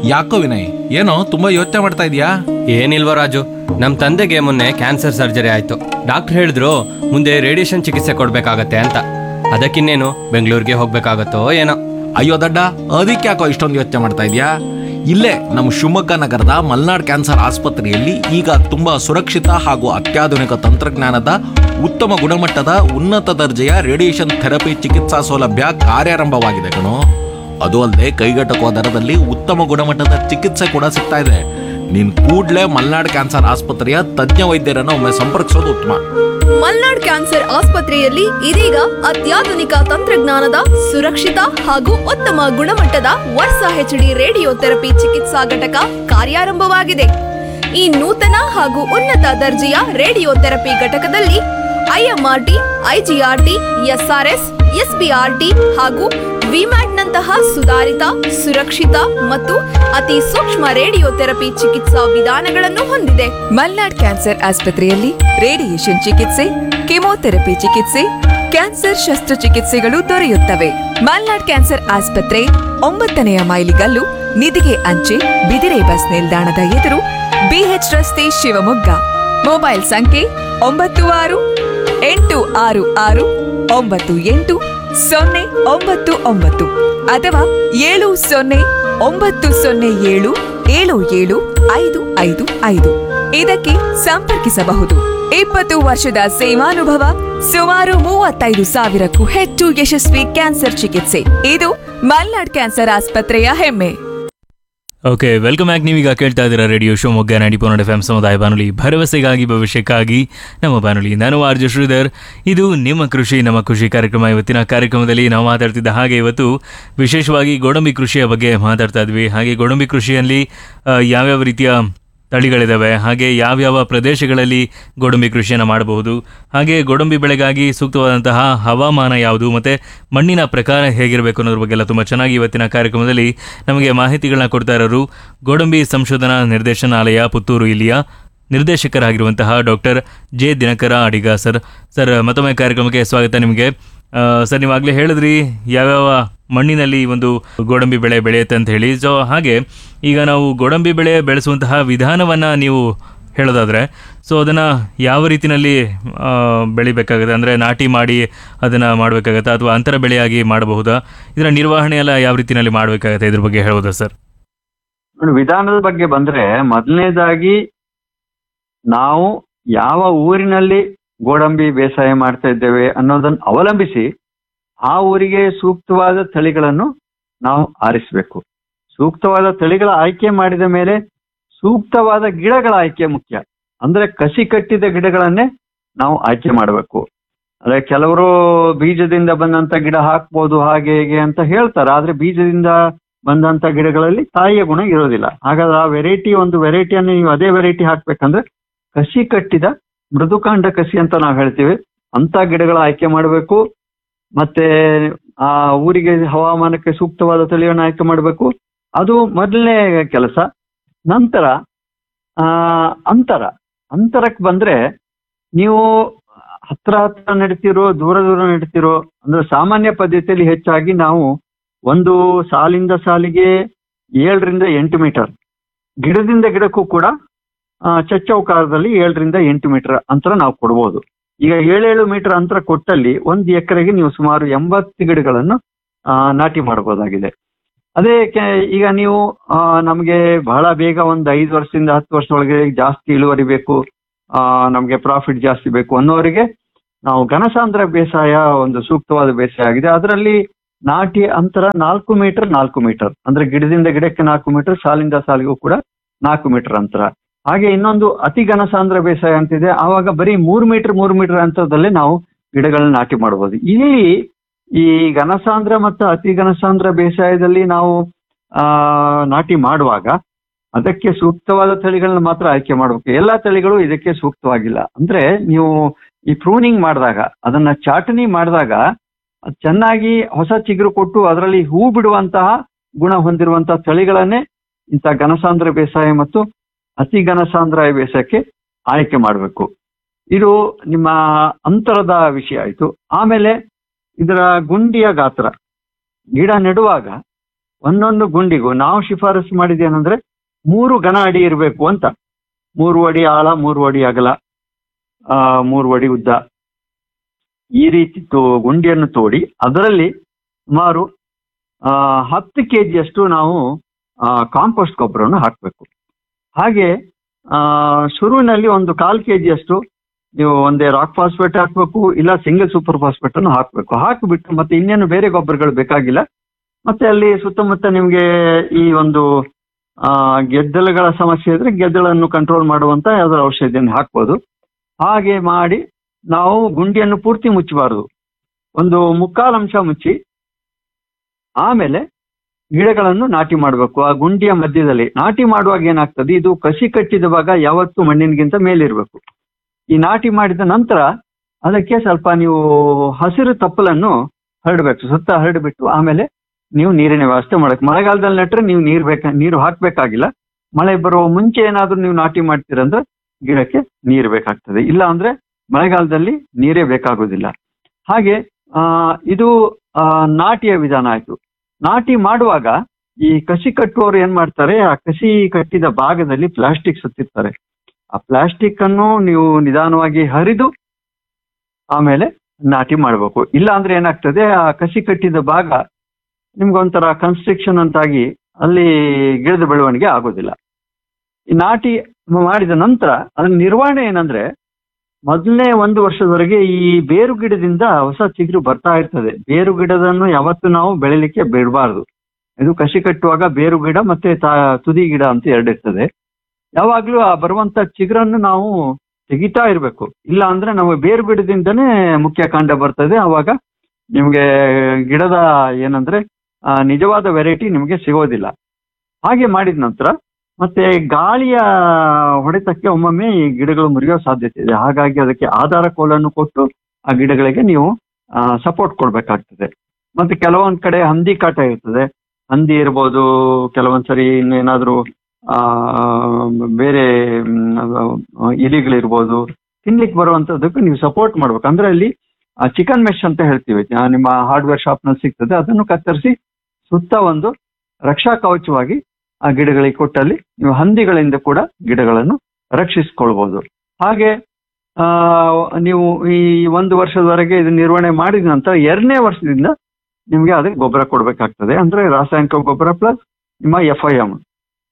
ಯಾಕೋ ವಿನಯ್ ಏನೋ ತುಂಬಾ ಯೋಚನೆ ಮಾಡ್ತಾ ಇದೀಯಾ ಏನಿಲ್ವ ರಾಜು ನಮ್ಮ ತಂದೆಗೆ ಮೊನ್ನೆ ಕ್ಯಾನ್ಸರ್ ಸರ್ಜರಿ ಆಯ್ತು ಡಾಕ್ಟರ್ ಹೇಳಿದ್ರು ಮುಂದೆ ರೇಡಿಯೇಷನ್ ಚಿಕಿತ್ಸೆ ಕೊಡ್ಬೇಕಾಗತ್ತೆ ಅಂತ ಅದಕ್ಕಿನ್ನೇನು ಬೆಂಗಳೂರಿಗೆ ಹೋಗ್ಬೇಕಾಗತ್ತೋ ಏನೋ ಅಯ್ಯೋ ದಡ್ಡ ಅದಕ್ಕೆ ಯಾಕೋ ಇಷ್ಟೊಂದು ಯೋಚನೆ ಮಾಡ್ತಾ ಇದೀಯಾ ಇಲ್ಲೇ ನಮ್ಮ ಶಿವಮೊಗ್ಗ ನಗರದ ಮಲ್ನಾಡ್ ಕ್ಯಾನ್ಸರ್ ಆಸ್ಪತ್ರೆಯಲ್ಲಿ ಈಗ ತುಂಬಾ ಸುರಕ್ಷಿತ ಹಾಗೂ ಅತ್ಯಾಧುನಿಕ ತಂತ್ರಜ್ಞಾನದ ಉತ್ತಮ ಗುಣಮಟ್ಟದ ಉನ್ನತ ದರ್ಜೆಯ ರೇಡಿಯೇಷನ್ ಥೆರಪಿ ಚಿಕಿತ್ಸಾ ಸೌಲಭ್ಯ ಕಾರ್ಯಾರಂಭವಾಗಿದೆ ಕಣೋ ಅದು ಅಲ್ಲದೆ ಕೈಗೆಟಕುವ ದರದಲ್ಲಿ ಉತ್ತಮ ಗುಣಮಟ್ಟದ ಚಿಕಿತ್ಸೆ ಕೂಡ ಸಿಗ್ತಾ ಇದೆ ನೀನ್ ಕೂಡ್ಲೇ ಮಲ್ನಾಡ್ ಕ್ಯಾನ್ಸರ್ ಆಸ್ಪತ್ರೆಯ ತಜ್ಞ ವೈದ್ಯರನ್ನು ಒಮ್ಮೆ ಸಂಪರ್ಕಿಸೋದು ಉತ್ತಮ ಮಲ್ನಾಡ್ ಕ್ಯಾನ್ಸರ್ ಆಸ್ಪತ್ರೆಯಲ್ಲಿ ಇದೀಗ ಅತ್ಯಾಧುನಿಕ ತಂತ್ರಜ್ಞಾನದ ಸುರಕ್ಷಿತ ಹಾಗೂ ಉತ್ತಮ ಗುಣಮಟ್ಟದ ವರ್ಷ ಹೆಚ್ಡಿ ರೇಡಿಯೋ ಥೆರಪಿ ಚಿಕಿತ್ಸಾ ಘಟಕ ಕಾರ್ಯಾರಂಭವಾಗಿದೆ ಈ ನೂತನ ಹಾಗೂ ಉನ್ನತ ದರ್ಜೆಯ ರೇಡಿಯೋ ಥೆರಪಿ ಘಟಕದಲ್ಲಿ ಐಎಂಆರ್ಟಿ ಐಜಿಆರ್ಟಿ ಎಸ್ಆರ್ಎಸ್ ಎಸ್ಬಿಆರ್ಟಿ ಹಾಗೂ ವಿಮ್ಯಾಟ್ನಂತಹ ಸುಧಾರಿತ ಸುರಕ್ಷಿತ ಮತ್ತು ಅತಿ ಸೂಕ್ಷ್ಮ ರೇಡಿಯೋ ಥೆರಪಿ ಚಿಕಿತ್ಸಾ ವಿಧಾನಗಳನ್ನು ಹೊಂದಿದೆ ಮಲ್ನಾಡ್ ಕ್ಯಾನ್ಸರ್ ಆಸ್ಪತ್ರೆಯಲ್ಲಿ ರೇಡಿಯೇಷನ್ ಚಿಕಿತ್ಸೆ ಕೆಮೊಥೆರಪಿ ಚಿಕಿತ್ಸೆ ಕ್ಯಾನ್ಸರ್ ಶಸ್ತ್ರಚಿಕಿತ್ಸೆಗಳು ದೊರೆಯುತ್ತವೆ ಮಲ್ನಾಡ್ ಕ್ಯಾನ್ಸರ್ ಆಸ್ಪತ್ರೆ ಒಂಬತ್ತನೆಯ ಮೈಲಿಗಲ್ಲು ನಿಧಿಗೆ ಅಂಚೆ ಬಿದಿರೆ ಬಸ್ ನಿಲ್ದಾಣದ ಎದುರು ಬಿಎಚ್ ರಸ್ತೆ ಶಿವಮೊಗ್ಗ ಮೊಬೈಲ್ ಸಂಖ್ಯೆ ಒಂಬತ್ತು ಆರು ಎಂಟು ಆರು ಆರು ಒಂಬತ್ತು ಎಂಟು ಸೊನ್ನೆ ಒಂಬತ್ತು ಒಂಬತ್ತು ಅಥವಾ ಏಳು ಸೊನ್ನೆ ಒಂಬತ್ತು ಸೊನ್ನೆ ಏಳು ಏಳು ಏಳು ಐದು ಐದು ಐದು ಇದಕ್ಕೆ ಸಂಪರ್ಕಿಸಬಹುದು ಇಪ್ಪತ್ತು ವರ್ಷದ ಸೇವಾನುಭವ ಸುಮಾರು ಮೂವತ್ತೈದು ಸಾವಿರಕ್ಕೂ ಹೆಚ್ಚು ಯಶಸ್ವಿ ಕ್ಯಾನ್ಸರ್ ಚಿಕಿತ್ಸೆ ಇದು ಮಲ್ನಾಡ್ ಕ್ಯಾನ್ಸರ್ ಆಸ್ಪತ್ರೆಯ ಹೆಮ್ಮೆ ಓಕೆ ವೆಲ್ಕಮ್ ಬ್ಯಾಕ್ ನೀವೀಗ ಕೇಳ್ತಾ ಇದ್ದೀರಾ radio Shivamogga ninety point eight F M ಸಮುದಾಯ ಬಾನುಲಿ ಭರವಸೆಗಾಗಿ ಭವಿಷ್ಯಕ್ಕಾಗಿ ನಮ್ಮ ಬಾನುಲಿ ನಾನು ಆರ್ಜು ಶ್ರೀಧರ್ ಇದು ನಿಮ್ಮ ಕೃಷಿ ನಮ್ಮ ಕೃಷಿ ಕಾರ್ಯಕ್ರಮ ಇವತ್ತಿನ ಕಾರ್ಯಕ್ರಮದಲ್ಲಿ ನಾವು ಮಾತಾಡ್ತಿದ್ದ ಹಾಗೆ ಇವತ್ತು ವಿಶೇಷವಾಗಿ ಗೋಡಂಬಿ ಕೃಷಿಯ ಬಗ್ಗೆ ಮಾತಾಡ್ತಾ ಇದ್ವಿ ಹಾಗೆ ಗೋಡಂಬಿ ಕೃಷಿಯಲ್ಲಿ ಆ, ಯಾವ್ಯಾವ ರೀತಿಯ ತಳಿಗಳಿದ್ದಾವೆ ಹಾಗೆ ಯಾವ್ಯಾವ ಪ್ರದೇಶಗಳಲ್ಲಿ ಗೋಡಂಬಿ ಕೃಷಿಯನ್ನು ಮಾಡಬಹುದು ಹಾಗೆ ಗೋಡಂಬಿ ಬೆಳೆಗಾಗಿ ಸೂಕ್ತವಾದಂತಹ ಹವಾಮಾನ ಯಾವುದು ಮತ್ತು ಮಣ್ಣಿನ ಪ್ರಕಾರ ಹೇಗಿರಬೇಕು ಅನ್ನೋದ್ರ ಬಗ್ಗೆ ಎಲ್ಲ ತುಂಬ ಚೆನ್ನಾಗಿ ಇವತ್ತಿನ ಕಾರ್ಯಕ್ರಮದಲ್ಲಿ ನಮಗೆ ಮಾಹಿತಿಗಳನ್ನ ಕೊಡ್ತಾ ಇರೋರು ಗೋಡಂಬಿ ಸಂಶೋಧನಾ ನಿರ್ದೇಶನಾಲಯ ಪುತ್ತೂರು ಇಲ್ಲಿಯ ನಿರ್ದೇಶಕರಾಗಿರುವಂತಹ doctor J Dinakara Adiga sir sir ಮತ್ತೊಮ್ಮೆ ಕಾರ್ಯಕ್ರಮಕ್ಕೆ ಸ್ವಾಗತ ನಿಮಗೆ ಆ, ಸರ್ ನೀವಾಗಲೇ ಹೇಳಿದ್ರಿ ಯಾವ್ಯಾವ ಮಣ್ಣಿನಲ್ಲಿ ಈ ಒಂದು ಗೋಡಂಬಿ ಬೆಳೆ ಬೆಳೆಯುತ್ತೆ ಅಂತ ಹೇಳಿ ಸೊ ಹಾಗೆ ಈಗ ನಾವು ಗೋಡಂಬಿ ಬೆಳೆ ಬೆಳೆಸುವಂತಹ ವಿಧಾನವನ್ನು ನೀವು ಹೇಳೋದಾದರೆ ಸೊ ಅದನ್ನು ಯಾವ ರೀತಿಯಲ್ಲಿ ಆ, ಬೆಳಿಬೇಕಾಗುತ್ತೆ ಅಂದರೆ ನಾಟಿ ಮಾಡಿ ಅದನ್ನು ಮಾಡಬೇಕಾಗತ್ತಾ ಅಥವಾ ಅಂತರ ಬೆಳೆಯಾಗಿ ಮಾಡಬಹುದಾ ಇದರ ನಿರ್ವಹಣೆ ಎಲ್ಲ ಯಾವ ರೀತಿಯಲ್ಲಿ ಮಾಡಬೇಕಾಗತ್ತೆ ಇದ್ರ ಬಗ್ಗೆ ಹೇಳ್ಬೋದಾ ಸರ್ ನೋಡಿ, ವಿಧಾನದ ಬಗ್ಗೆ ಬಂದ್ರೆ ಮೊದಲನೇದಾಗಿ ನಾವು ಯಾವ ಊರಿನಲ್ಲಿ ಗೋಡಂಬಿ ಬೇಸಾಯ ಮಾಡ್ತಾ ಇದ್ದೇವೆ ಅನ್ನೋದನ್ನು ಅವಲಂಬಿಸಿ ಆ ಊರಿಗೆ ಸೂಕ್ತವಾದ ತಳಿಗಳನ್ನು ನಾವು ಆರಿಸಬೇಕು ಸೂಕ್ತವಾದ ತಳಿಗಳ ಆಯ್ಕೆ ಮಾಡಿದ ಮೇಲೆ ಸೂಕ್ತವಾದ ಗಿಡಗಳ ಆಯ್ಕೆ ಮುಖ್ಯ ಅಂದ್ರೆ ಕಸಿ ಕಟ್ಟಿದ ಗಿಡಗಳನ್ನೇ ನಾವು ಆಯ್ಕೆ ಮಾಡಬೇಕು ಅಂದ್ರೆ ಕೆಲವರು ಬೀಜದಿಂದ ಬಂದಂತ ಗಿಡ ಹಾಕ್ಬೋದು ಹಾಗೆ ಹೇಗೆ ಅಂತ ಹೇಳ್ತಾರೆ ಆದ್ರೆ ಬೀಜದಿಂದ ಬಂದಂತ ಗಿಡಗಳಲ್ಲಿ ತಾಯಿಯ ಗುಣ ಇರೋದಿಲ್ಲ ಹಾಗಾದ್ರೆ ಆ ವೆರೈಟಿ ಒಂದು ವೆರೈಟಿಯನ್ನು ನೀವು ಅದೇ ವೆರೈಟಿ ಹಾಕ್ಬೇಕಂದ್ರೆ ಕಸಿ ಕಟ್ಟಿದ ಮೃದುಕಾಂಡ ಕಸಿ ಅಂತ ನಾವು ಹೇಳ್ತೀವಿ ಅಂತ ಗಿಡಗಳ ಆಯ್ಕೆ ಮಾಡಬೇಕು ಮತ್ತೆ ಆ ಊರಿಗೆ ಹವಾಮಾನಕ್ಕೆ ಸೂಕ್ತವಾದ ತಳಿಯನ್ನು ಆಯ್ಕೆ ಮಾಡಬೇಕು ಅದು ಮೊದಲನೇ ಕೆಲಸ ನಂತರ ಆ ಅಂತರ ಅಂತರಕ್ಕೆ ಬಂದ್ರೆ ನೀವು ಹತ್ರ ಹತ್ರ ನಡೀತಿರೋ ದೂರ ದೂರ ನಡೀತಿರೋ ಅಂದ್ರೆ ಸಾಮಾನ್ಯ ಪದ್ಧತಿಯಲ್ಲಿ ಹೆಚ್ಚಾಗಿ ನಾವು ಒಂದು ಸಾಲಿಂದ ಸಾಲಿಗೆ ಏಳರಿಂದ ಎಂಟು ಮೀಟರ್ ಗಿಡದಿಂದ ಗಿಡಕ್ಕೂ ಕೂಡ ಆ, ಚಚ್ಚೌಕಾರದಲ್ಲಿ ಏಳರಿಂದ ಎಂಟು ಮೀಟರ್ ಅಂತರ ನಾವು ಕೊಡ್ಬೋದು ಈಗ ಏಳೇಳು ಮೀಟರ್ ಅಂತರ ಕೊಟ್ಟಲ್ಲಿ ಒಂದು ಎಕರೆಗೆ ನೀವು ಸುಮಾರು ಎಂಬತ್ತು ಗಿಡಗಳನ್ನು ಆ, ನಾಟಿ ಮಾಡಬಹುದಾಗಿದೆ ಅದೇ ಕೆ- ಈಗ ನೀವು ಆ, ನಮ್ಗೆ ಬಹಳ ಬೇಗ ಒಂದು ಐದು ವರ್ಷದಿಂದ ಹತ್ತು ವರ್ಷ ಒಳಗೆ ಜಾಸ್ತಿ ಇಳುವರಿ ಬೇಕು ಆ, ನಮ್ಗೆ ಪ್ರಾಫಿಟ್ ಜಾಸ್ತಿ ಬೇಕು ಅನ್ನೋರಿಗೆ ನಾವು ಘನಸಾಂದ್ರ ಬೇಸಾಯ ಒಂದು ಸೂಕ್ತವಾದ ಬೇಸಾಯ ಆಗಿದೆ ಅದರಲ್ಲಿ ನಾಟಿ ಅಂತರ ನಾಲ್ಕು ಮೀಟರ್ ನಾಲ್ಕು ಮೀಟರ್ ಅಂದ್ರೆ ಗಿಡದಿಂದ ಗಿಡಕ್ಕೆ ನಾಲ್ಕು ಮೀಟರ್ ಸಾಲಿಂದ ಸಾಲಿಗೂ ಕೂಡ ನಾಲ್ಕು ಮೀಟರ್ ಅಂತರ ಹಾಗೆ ಇನ್ನೊಂದು ಅತಿ ಘನಸಾಂದ್ರ ಬೇಸಾಯ ಅಂತಿದೆ ಆವಾಗ ಬರೀ ಮೂರು ಮೀಟರ್ ಮೂರು ಮೀಟರ್ ಅಂತರದಲ್ಲೇ ನಾವು ಗಿಡಗಳನ್ನ ನಾಟಿ ಮಾಡಬಹುದು ಇಲ್ಲಿ ಈ ಘನಸಾಂದ್ರ ಮತ್ತು ಅತಿ ಘನಸಾಂದ್ರ ಬೇಸಾಯದಲ್ಲಿ ನಾವು ಆ ನಾಟಿ ಮಾಡುವಾಗ ಅದಕ್ಕೆ ಸೂಕ್ತವಾದ ತಳಿಗಳನ್ನ ಮಾತ್ರ ಆಯ್ಕೆ ಮಾಡಬೇಕು ಎಲ್ಲಾ ತಳಿಗಳು ಇದಕ್ಕೆ ಸೂಕ್ತವಾಗಿಲ್ಲ ಅಂದ್ರೆ ನೀವು ಈ ಪ್ರೂನಿಂಗ್ ಮಾಡಿದಾಗ ಅದನ್ನ ಚಾಟನಿ ಮಾಡಿದಾಗ ಅದ್ ಚೆನ್ನಾಗಿ ಹೊಸ ಚಿಗುರು ಕೊಟ್ಟು ಅದರಲ್ಲಿ ಹೂ ಬಿಡುವಂತಹ ಗುಣ ಹೊಂದಿರುವಂತಹ ತಳಿಗಳನ್ನೇ ಇಂಥ ಘನಸಾಂದ್ರ ಬೇಸಾಯ ಮತ್ತು ಅತಿ ಘನಸಾಂದ್ರ ಬೇಸಾಯಕ್ಕೆ ಆಯ್ಕೆ ಮಾಡಬೇಕು ಇದು ನಿಮ್ಮ ಅಂತರದ ವಿಷಯ ಆಯ್ತು ಆಮೇಲೆ ಇದರ ಗುಂಡಿಯ ಗಾತ್ರ ಗಿಡ ನೆಡುವಾಗ ಒಂದೊಂದು ಗುಂಡಿಗೂ ನಾವು ಶಿಫಾರಸು ಮಾಡಿದ್ದೇನೆಂದ್ರೆ ಮೂರು ಘನ ಅಡಿ ಇರಬೇಕು ಅಂತ ಮೂರು ಅಡಿ ಆಳ ಮೂರು ಅಡಿ ಅಗಲ ಆ, ಮೂರು ಅಡಿ ಉದ್ದ ಈ ರೀತಿ ತೋ- ಗುಂಡಿಯನ್ನು ತೋಡಿ ಅದರಲ್ಲಿ ಸುಮಾರು ಆ, ಹತ್ತು ಕೆ ಜಿಯಷ್ಟು ನಾವು ಕಾಂಪೋಸ್ಟ್ ಗೊಬ್ಬರವನ್ನು ಹಾಕಬೇಕು ಹಾಗೆ ಆ, ಶುರುವಿನಲ್ಲಿ ಒಂದು ಕಾಲ್ ಕೆ ಜಿಯಷ್ಟು ನೀವು ಒಂದೇ ರಾಕ್ ಫಾಸ್ಫೇಟ್ ಹಾಕ್ಬೇಕು ಇಲ್ಲ ಸಿಂಗಲ್ ಸೂಪರ್ ಫಾಸ್ಫೇಟ್ ಅನ್ನು ಹಾಕಬೇಕು ಹಾಕಿಬಿಟ್ಟು ಮತ್ತೆ ಇನ್ನೇನು ಬೇರೆ ಗೊಬ್ಬರಗಳು ಬೇಕಾಗಿಲ್ಲ ಮತ್ತೆ ಅಲ್ಲಿ ಸುತ್ತಮುತ್ತ ನಿಮಗೆ ಈ ಒಂದು ಆ, ಗೆದ್ದಲುಗಳ ಸಮಸ್ಯೆ ಇದ್ರೆ ಗೆದ್ದಲನ್ನು ಕಂಟ್ರೋಲ್ ಮಾಡುವಂತ ಯಾವ್ದಾದ್ರು ಔಷಧಿಯನ್ನು ಹಾಕ್ಬೋದು ಹಾಗೆ ಮಾಡಿ ನಾವು ಗುಂಡಿಯನ್ನು ಪೂರ್ತಿ ಮುಚ್ಚಬಾರದು ಒಂದು ಮುಕ್ಕಾಲು ಅಂಶ ಮುಚ್ಚಿ ಆಮೇಲೆ ಗಿಡಗಳನ್ನು ನಾಟಿ ಮಾಡಬೇಕು ಆ ಗುಂಡಿಯ ಮಧ್ಯದಲ್ಲಿ ನಾಟಿ ಮಾಡುವಾಗ ಏನಾಗ್ತದೆ ಇದು ಕಸಿ ಕಟ್ಟಿದ ಭಾಗ ಯಾವತ್ತೂ ಮಣ್ಣಿನಗಿಂತ ಮೇಲಿರಬೇಕು ಈ ನಾಟಿ ಮಾಡಿದ ನಂತರ ಅದಕ್ಕೆ ಸ್ವಲ್ಪ ನೀವು ಹಸಿರು ತಪ್ಪಲನ್ನು ಹರಡಬೇಕು ಸುತ್ತ ಹರಡ್ಬಿಟ್ಟು ಆಮೇಲೆ ನೀವು ನೀರಿನ ವ್ಯವಸ್ಥೆ ಮಾಡಬೇಕು ಮಳೆಗಾಲದಲ್ಲಿ ನೆಟ್ರೆ ನೀವು ನೀರು ಬೇಕ ನೀರು ಹಾಕ್ಬೇಕಾಗಿಲ್ಲ ಮಳೆ ಬರುವ ಮುಂಚೆ ಏನಾದ್ರೂ ನೀವು ನಾಟಿ ಮಾಡ್ತೀರಂದ್ರೆ ಗಿಡಕ್ಕೆ ನೀರು ಬೇಕಾಗ್ತದೆ ಇಲ್ಲ ಅಂದ್ರೆ ಮಳೆಗಾಲದಲ್ಲಿ ನೀರೇ ಬೇಕಾಗುವುದಿಲ್ಲ ಹಾಗೆ ಆ, ಇದು ಆ, ನಾಟಿಯ ವಿಧಾನ ಆಯ್ತು ನಾಟಿ ಮಾಡುವಾಗ ಈ ಕಸಿ ಕಟ್ಟುವವರು ಏನ್ ಮಾಡ್ತಾರೆ ಆ ಕಸಿ ಕಟ್ಟಿದ ಭಾಗದಲ್ಲಿ ಪ್ಲಾಸ್ಟಿಕ್ ಸುತ್ತಿರ್ತಾರೆ ಆ ಪ್ಲಾಸ್ಟಿಕ್ ಅನ್ನು ನೀವು ನಿಧಾನವಾಗಿ ಹರಿದು ಆಮೇಲೆ ನಾಟಿ ಮಾಡಬೇಕು ಇಲ್ಲ ಅಂದ್ರೆ ಏನಾಗ್ತದೆ ಆ ಕಸಿ ಕಟ್ಟಿದ ಭಾಗ ನಿಮ್ಗೊಂಥರ ಕನ್ಸ್ಟ್ರಕ್ಷನ್ ಅಂತಾಗಿ ಅಲ್ಲಿ ಗಿಡದ ಬೆಳವಣಿಗೆ ಆಗೋದಿಲ್ಲ ಈ ನಾಟಿ ಮಾಡಿದ ನಂತರ ಅದರ ನಿರ್ವಹಣೆ ಏನಂದ್ರೆ ಮೊದಲನೇ ಒಂದು ವರ್ಷದವರೆಗೆ ಈ ಬೇರು ಗಿಡದಿಂದ ಹೊಸ ಚಿಗುರು ಬರ್ತಾ ಇರ್ತದೆ ಬೇರು ಗಿಡದನ್ನು ಯಾವತ್ತು ನಾವು ಬೆಳಿಲಿಕ್ಕೆ ಬಿಡಬಾರ್ದು ಇದು ಕಸಿ ಕಟ್ಟುವಾಗ ಬೇರು ಗಿಡ ಮತ್ತೆ ತಾ- ತುದಿ ಗಿಡ ಅಂತ ಎರಡಿರ್ತದೆ ಯಾವಾಗ್ಲೂ ಆ ಬರುವಂತ ಚಿಗುರನ್ನು ನಾವು ತೆಗಿತಾ ಇರಬೇಕು ಇಲ್ಲ ಅಂದ್ರೆ ನಾವು ಬೇರು ಗಿಡದಿಂದನೇ ಮುಖ್ಯ ಕಾಂಡ ಬರ್ತದೆ ಅವಾಗ ನಿಮ್ಗೆ ಗಿಡದ ಏನಂದ್ರೆ ಆ, ನಿಜವಾದ ವೆರೈಟಿ ನಿಮಗೆ ಸಿಗೋದಿಲ್ಲ ಹಾಗೆ ಮಾಡಿದ ನಂತರ ಮತ್ತೆ ಗಾಳಿಯ ಹೊಡೆತಕ್ಕೆ ಒಮ್ಮೊಮ್ಮೆ ಈ ಗಿಡಗಳು ಮುರಿಯೋ ಸಾಧ್ಯತೆ ಇದೆ ಹಾಗಾಗಿ ಅದಕ್ಕೆ ಆಧಾರ ಕೋಲನ್ನು ಕೊಟ್ಟು ಆ ಗಿಡಗಳಿಗೆ ನೀವು ಸಪೋರ್ಟ್ ಕೊಡ್ಬೇಕಾಗ್ತದೆ ಮತ್ತೆ ಕೆಲವೊಂದ್ ಕಡೆ ಹಂದಿ ಕಾಟ ಇರ್ತದೆ ಹಂದಿ ಇರ್ಬೋದು ಕೆಲವೊಂದ್ಸರಿ ಇನ್ನೇನಾದ್ರೂ ಆ ಬೇರೆ ಮ್, ಇಲಿಗಳಿರ್ಬೋದು ತಿನ್ಲಿಕ್ಕೆ ಬರುವಂತದ್ದಕ್ಕೂ ನೀವು ಸಪೋರ್ಟ್ ಮಾಡ್ಬೇಕು ಅಂದ್ರೆ ಅಲ್ಲಿ ಚಿಕನ್ ಮೆಶ್ ಅಂತ ಹೇಳ್ತೀವಿ ಆ, ನಿಮ್ಮ ಹಾರ್ಡ್ವೇರ್ ಶಾಪ್ ನಲ್ಲಿ ಸಿಗ್ತದೆ ಅದನ್ನು ಕತ್ತರಿಸಿ ಸುತ್ತ ಒಂದು ರಕ್ಷಾ ಕವಚವಾಗಿ ಆ ಗಿಡಗಳಿಗೆ ಕೊಟ್ಟಲ್ಲಿ ನೀವು ಹಂದಿಗಳಿಂದ ಕೂಡ ಗಿಡಗಳನ್ನು ರಕ್ಷಿಸ್ಕೊಳ್ಬಹುದು ಹಾಗೆ ಆ, ನೀವು ಈ ಒಂದು ವರ್ಷದವರೆಗೆ ಇದು ನಿರ್ವಹಣೆ ಮಾಡಿದ ನಂತರ ಎರಡನೇ ವರ್ಷದಿಂದ ನಿಮ್ಗೆ ಅದಕ್ಕೆ ಗೊಬ್ಬರ ಕೊಡ್ಬೇಕಾಗ್ತದೆ ಅಂದ್ರೆ ರಾಸಾಯನಿಕ ಗೊಬ್ಬರ ಪ್ಲಸ್ ನಿಮ್ಮ ಎಫ್ ಐ ಎಂ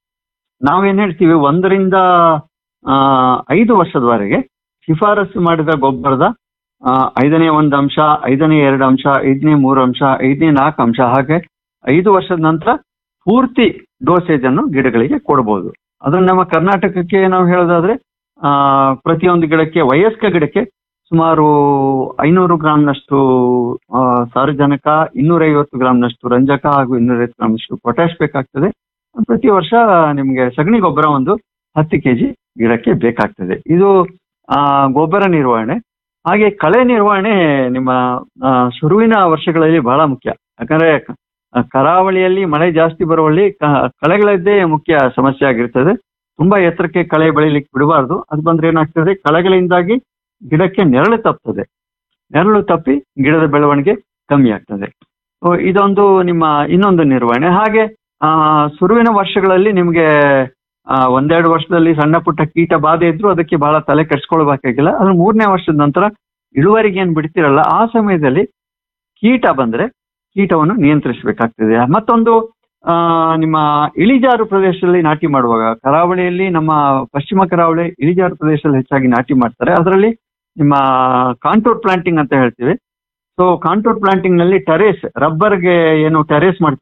ನಾವೇನ್ ಹೇಳ್ತೀವಿ ಒಂದರಿಂದ ಆ, ಐದು ವರ್ಷದವರೆಗೆ ಶಿಫಾರಸು ಮಾಡಿದ ಗೊಬ್ಬರದ ಆ, ಐದನೇ ಒಂದು ಅಂಶ ಐದನೇ ಎರಡು ಅಂಶ ಐದನೇ ಮೂರು ಅಂಶ ಐದನೇ ನಾಲ್ಕು ಅಂಶ ಹಾಗೆ ಐದು ವರ್ಷದ ನಂತರ ಪೂರ್ತಿ ಡೋಸೇಜ್ ಅನ್ನು ಗಿಡಗಳಿಗೆ ಕೊಡಬಹುದು ಅದನ್ನ ನಮ್ಮ ಕರ್ನಾಟಕಕ್ಕೆ ನಾವು ಹೇಳೋದಾದ್ರೆ ಆ, ಪ್ರತಿಯೊಂದು ಗಿಡಕ್ಕೆ ವಯಸ್ಕ ಗಿಡಕ್ಕೆ ಸುಮಾರು ಐನೂರು ಗ್ರಾಂನಷ್ಟು ಆ, ಸಾರಜನಕ ಇನ್ನೂರೈವತ್ತು ಗ್ರಾಂನಷ್ಟು ರಂಜಕ ಹಾಗೂ ಇನ್ನೂರೈವತ್ತು ಗ್ರಾಂನಷ್ಟು ಪೊಟ್ಯಾಶ್ ಬೇಕಾಗ್ತದೆ ಪ್ರತಿ ವರ್ಷ ನಿಮಗೆ ಸಗಣಿ ಗೊಬ್ಬರ ಒಂದು ಹತ್ತು ಕೆಜಿ ಗಿಡಕ್ಕೆ ಬೇಕಾಗ್ತದೆ ಇದು ಆ, ಗೊಬ್ಬರ ನಿರ್ವಹಣೆ ಹಾಗೆ ಕಳೆ ನಿರ್ವಹಣೆ ನಿಮ್ಮ ಆ, ಶುರುವಿನ ವರ್ಷಗಳಲ್ಲಿ ಬಹಳ ಮುಖ್ಯ ಯಾಕಂದ್ರೆ ಕ- ಆ, ಕರಾವಳಿಯಲ್ಲಿ ಮಳೆ ಜಾಸ್ತಿ ಬರುವಲ್ಲಿ ಕ- ಕಳೆಗಳದ್ದೇ ಮುಖ್ಯ ಸಮಸ್ಯೆ ಆಗಿರ್ತದೆ ತುಂಬಾ ಎತ್ತರಕ್ಕೆ ಕಳೆ ಬೆಳಿಲಿಕ್ಕೆ ಬಿಡಬಾರ್ದು ಅದು ಬಂದ್ರೆ ಏನಾಗ್ತದೆ ಕಳೆಗಳಿಂದಾಗಿ ಗಿಡಕ್ಕೆ ನೆರಳು ತಪ್ತದೆ ನೆರಳು ತಪ್ಪಿ ಗಿಡದ ಬೆಳವಣಿಗೆ ಕಮ್ಮಿ ಆಗ್ತದೆ ಸೊ ಇದೊಂದು ನಿಮ್ಮ ಇನ್ನೊಂದು ನಿರ್ವಹಣೆ ಹಾಗೆ ಆ ಶುರುವಿನ ವರ್ಷಗಳಲ್ಲಿ ನಿಮಗೆ ಆ, ಒಂದೆರಡು ವರ್ಷದಲ್ಲಿ ಸಣ್ಣ ಪುಟ್ಟ ಕೀಟ ಬಾಧೆ ಇದ್ರು ಅದಕ್ಕೆ ಬಹಳ ತಲೆ ಕೆಡ್ಸ್ಕೊಳ್ಬೇಕಾಗಿಲ್ಲ ಅದ್ರ ಮೂರನೇ ವರ್ಷದ ನಂತರ ಇಳುವರಿಗೆ ಏನ್ ಬಿಡ್ತಿರಲ್ಲ ಆ ಸಮಯದಲ್ಲಿ ಕೀಟ ಬಂದ್ರೆ ಕೀಟವನ್ನು ನಿಯಂತ್ರಿಸಬೇಕಾಗ್ತದೆ ಮತ್ತೊಂದು ಆ, ನಿಮ್ಮ ಇಳಿಜಾರು ಪ್ರದೇಶದಲ್ಲಿ ನಾಟಿ ಮಾಡುವಾಗ ಕರಾವಳಿಯಲ್ಲಿ ನಮ್ಮ ಪಶ್ಚಿಮ ಕರಾವಳಿ ಇಳಿಜಾರು ಪ್ರದೇಶದಲ್ಲಿ ಹೆಚ್ಚಾಗಿ ನಾಟಿ ಮಾಡ್ತಾರೆ ಅದರಲ್ಲಿ ನಿಮ್ಮ ಕಾಂಟೂರ್ ಪ್ಲಾಂಟಿಂಗ್ ಅಂತ ಹೇಳ್ತೀವಿ ಸೊ ಕಾಂಟೂರ್ ಪ್ಲಾಂಟಿಂಗ್ ನಲ್ಲಿ ಟೆರೇಸ್ ರಬ್ಬರ್ಗೆ ಏನು ಟೆರೇಸ್ ಮಾಡ್ತೀವಿ